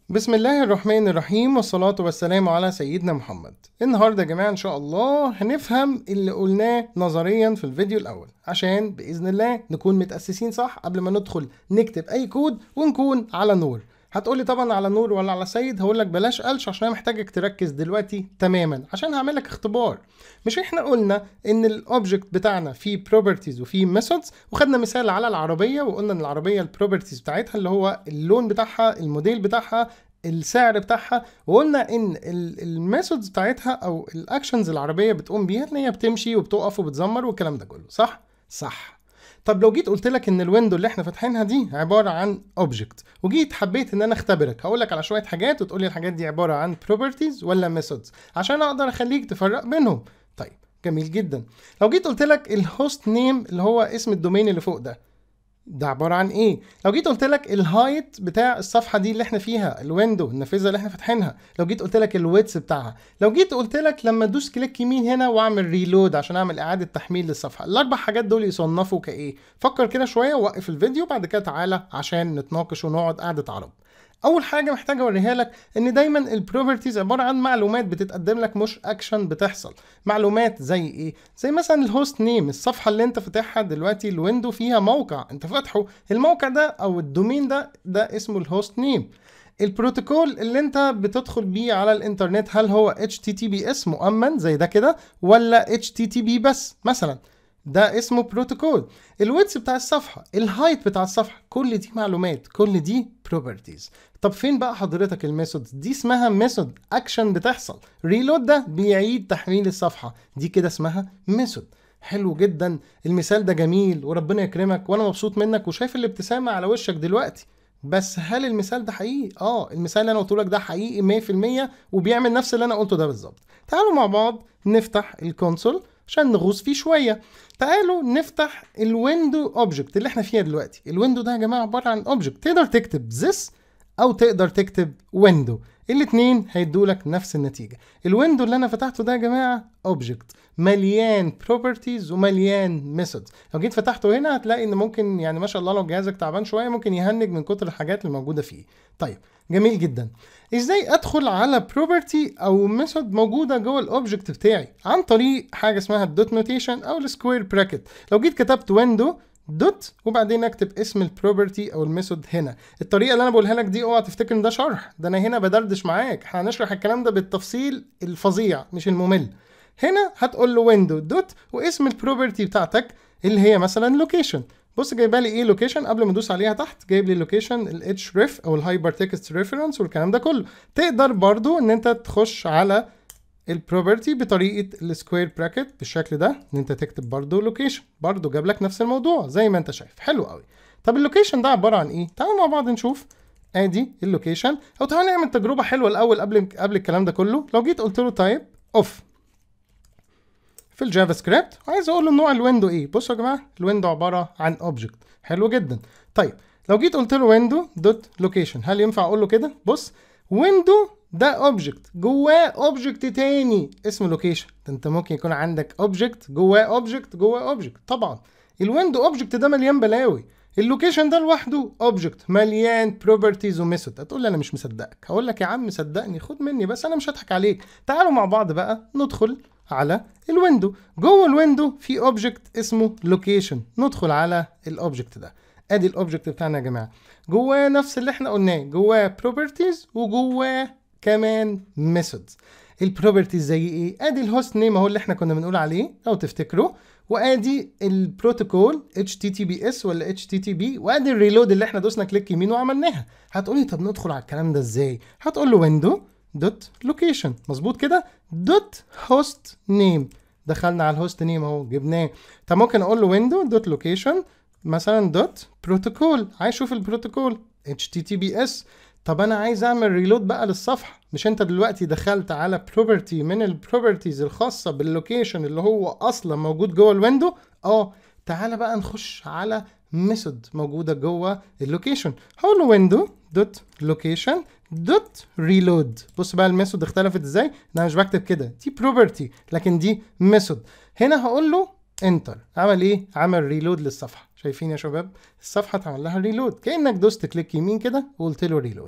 بسم الله الرحمن الرحيم والصلاة والسلام على سيدنا محمد النهاردة يا جماعة إن شاء الله هنفهم اللي قلناه نظريا في الفيديو الأول عشان بإذن الله نكون متأسسين صح قبل ما ندخل نكتب أي كود ونكون على نور هتقولي طبعا على نور ولا على سيد هقول لك بلاش قلش عشان انا محتاجك تركز دلوقتي تماما عشان هعمل لك اختبار مش احنا قلنا ان الاوبجكت بتاعنا فيه بروبرتيز وفيه ميثودز وخدنا مثال على العربيه وقلنا ان العربيه البروبرتيز بتاعتها اللي هو اللون بتاعها الموديل بتاعها السعر بتاعها وقلنا ان الميثودز بتاعتها او الاكشنز العربيه بتقوم بيها ان هي بتمشي وبتقف وبتزمر والكلام ده كله صح صح طب لو جيت قلت لك ان الويندو اللي احنا فاتحينها دي عباره عن اوبجكت وجيت حبيت ان انا اختبرك هقول لك على شويه حاجات وتقول لي الحاجات دي عباره عن بروبرتيز ولا ميثودز عشان اقدر اخليك تفرق بينهم طيب جميل جدا لو جيت قلت لك الهوست نيم اللي هو اسم الدومين اللي فوق ده ده عباره عن ايه لو جيت قلت لك الهايت بتاع الصفحه دي اللي احنا فيها الويندو النافذه اللي احنا فاتحينها لو جيت قلت لك الويتس بتاعها لو جيت قلت لك لما ادوس كليك يمين هنا واعمل ريلود عشان اعمل اعاده تحميل للصفحه الاربع حاجات دول يصنفوا كايه فكر كده شويه ووقف الفيديو بعد كده تعالى عشان نتناقش ونقعد قعده عرب اول حاجه محتاج اوريها لك ان دايما البروبرتيز عباره عن معلومات بتتقدم لك مش اكشن بتحصل معلومات زي ايه زي مثلا الهوست نيم الصفحه اللي انت فاتحها دلوقتي الويندو فيها موقع انت فاتحه الموقع ده او الدومين ده ده اسمه الهوست نيم البروتوكول اللي انت بتدخل بيه على الانترنت هل هو HTTPS مؤمن زي ده كده ولا HTTP بس مثلا ده اسمه بروتوكول الويتس بتاع الصفحه الهايت بتاع الصفحه كل دي معلومات كل دي بروبرتيز طب فين بقى حضرتك الميثود دي اسمها ميثود اكشن بتحصل ريلود ده بيعيد تحميل الصفحه دي كده اسمها ميثود حلو جدا المثال ده جميل وربنا يكرمك وانا مبسوط منك وشايف الابتسامه على وشك دلوقتي بس هل المثال ده حقيقي؟ اه المثال اللي انا قلته لك ده حقيقي 100% وبيعمل نفس اللي انا قلته ده بالظبط. تعالوا مع بعض نفتح الكونسول عشان نغوص فيه شويه. تعالوا نفتح الويندو اوبجكت اللي احنا فيها دلوقتي. الويندو ده يا جماعه عباره عن اوبجكت تقدر تكتب this او تقدر تكتب ويندو الاثنين هيدوا لك نفس النتيجه الويندو اللي انا فتحته ده يا جماعه اوبجكت مليان بروبرتيز ومليان ميثودز لو جيت فتحته هنا هتلاقي ان ممكن يعني ما شاء الله لو جهازك تعبان شويه ممكن يهنج من كتر الحاجات اللي موجوده فيه طيب جميل جدا ازاي ادخل على بروبرتي او ميثود موجوده جوه الاوبجكت بتاعي عن طريق حاجه اسمها الدوت نوتيشن او السكوير براكت لو جيت كتبت ويندو دوت وبعدين اكتب اسم البروبرتي او الميثود هنا الطريقه اللي انا بقولها لك دي اوعى تفتكر ان ده شرح ده انا هنا بدردش معاك هنشرح الكلام ده بالتفصيل الفظيع مش الممل هنا هتقول له ويندو دوت واسم البروبرتي بتاعتك اللي هي مثلا لوكيشن بص جايبه لي ايه لوكيشن قبل ما ادوس عليها تحت جايب لي لوكيشن الاتش ريف او الهايبر تكست ريفرنس والكلام ده كله تقدر برضو ان انت تخش على البروبرتي بطريقه السكوير براكت بالشكل ده ان انت تكتب برضو لوكيشن برضو جاب لك نفس الموضوع زي ما انت شايف حلو قوي طب اللوكيشن ده عباره عن ايه تعالوا مع بعض نشوف ادي اللوكيشن او تعالوا نعمل تجربه حلوه الاول قبل قبل الكلام ده كله لو جيت قلت له تايب اوف في الجافا سكريبت عايز اقول له نوع الويندو ايه بصوا يا جماعه الويندو عباره عن اوبجكت حلو جدا طيب لو جيت قلت له ويندو دوت لوكيشن هل ينفع اقول له كده بص ويندو ده اوبجكت جواه اوبجكت تاني اسمه لوكيشن ده انت ممكن يكون عندك اوبجكت جواه اوبجكت جواه اوبجكت طبعا الويندو اوبجكت ده مليان بلاوي اللوكيشن ده لوحده اوبجكت مليان بروبرتيز وميثود هتقول لي انا مش مصدقك هقول لك يا عم صدقني خد مني بس انا مش هضحك عليك تعالوا مع بعض بقى ندخل على الويندو جوه الويندو في اوبجكت اسمه لوكيشن ندخل على الاوبجكت ده ادي الاوبجكت بتاعنا يا جماعه جواه نفس اللي احنا قلناه جواه بروبرتيز وجواه كمان ميثودز البروبرتيز زي ايه ادي الهوست نيم اهو اللي احنا كنا بنقول عليه لو تفتكروا وادي البروتوكول HTTPS ولا HTTP وادي الريلود اللي احنا دوسنا كليك يمين وعملناها هتقولي طب ندخل على الكلام ده ازاي هتقول له ويندو دوت لوكيشن مظبوط كده دوت هوست نيم دخلنا على الهوست نيم اهو جبناه طب ممكن اقول له ويندو دوت لوكيشن مثلا دوت بروتوكول عايز اشوف البروتوكول HTTPS طب انا عايز اعمل ريلود بقى للصفحه مش انت دلوقتي دخلت على بروبرتي من البروبرتيز الخاصه باللوكيشن اللي هو اصلا موجود جوه الويندو اه تعالى بقى نخش على ميثود موجوده جوه اللوكيشن هقول له ويندو دوت لوكيشن دوت ريلود بص بقى الميثود اختلفت ازاي انا مش بكتب كده دي بروبرتي لكن دي ميثود هنا هقول له انتر عمل ايه عمل ريلود للصفحه شايفين يا شباب الصفحه اتعمل لها ريلود كانك دوست كليك يمين كده وقلت له ريلود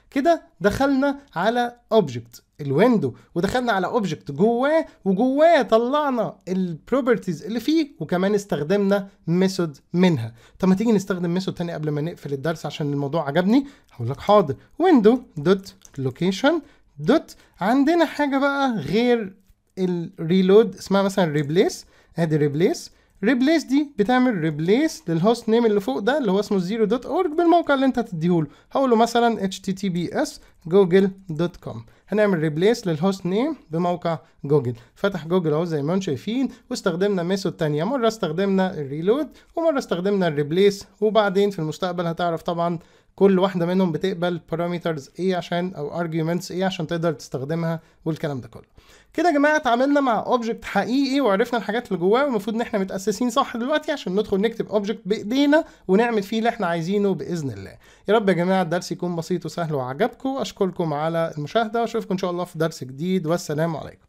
كده دخلنا على اوبجكت الويندو ودخلنا على اوبجكت جواه وجواه طلعنا البروبرتيز اللي فيه وكمان استخدمنا ميثود منها طب ما تيجي نستخدم ميثود تاني قبل ما نقفل الدرس عشان الموضوع عجبني هقول لك حاضر ويندو دوت لوكيشن دوت عندنا حاجه بقى غير الريلود اسمها مثلا ريبليس ادي ريبليس ريبليس دي بتعمل ريبليس للهوست نيم اللي فوق ده اللي هو اسمه زيرو دوت اورج بالموقع اللي انت هتديهوله هقول له مثلا https google.com هنعمل ريبليس للهوست نيم بموقع جوجل فتح جوجل اهو زي ما انتم شايفين واستخدمنا ميثود تانية مرة استخدمنا الريلود ومرة استخدمنا الريبليس وبعدين في المستقبل هتعرف طبعا كل واحدة منهم بتقبل بارامترز ايه عشان او arguments ايه عشان تقدر تستخدمها والكلام ده كله كده يا جماعه اتعاملنا مع اوبجكت حقيقي وعرفنا الحاجات اللي جواه والمفروض ان احنا متاسسين صح دلوقتي عشان ندخل نكتب اوبجكت بايدينا ونعمل فيه اللي احنا عايزينه باذن الله يا رب يا جماعه الدرس يكون بسيط وسهل وعجبكم اشكركم على المشاهده واشوفكم ان شاء الله في درس جديد والسلام عليكم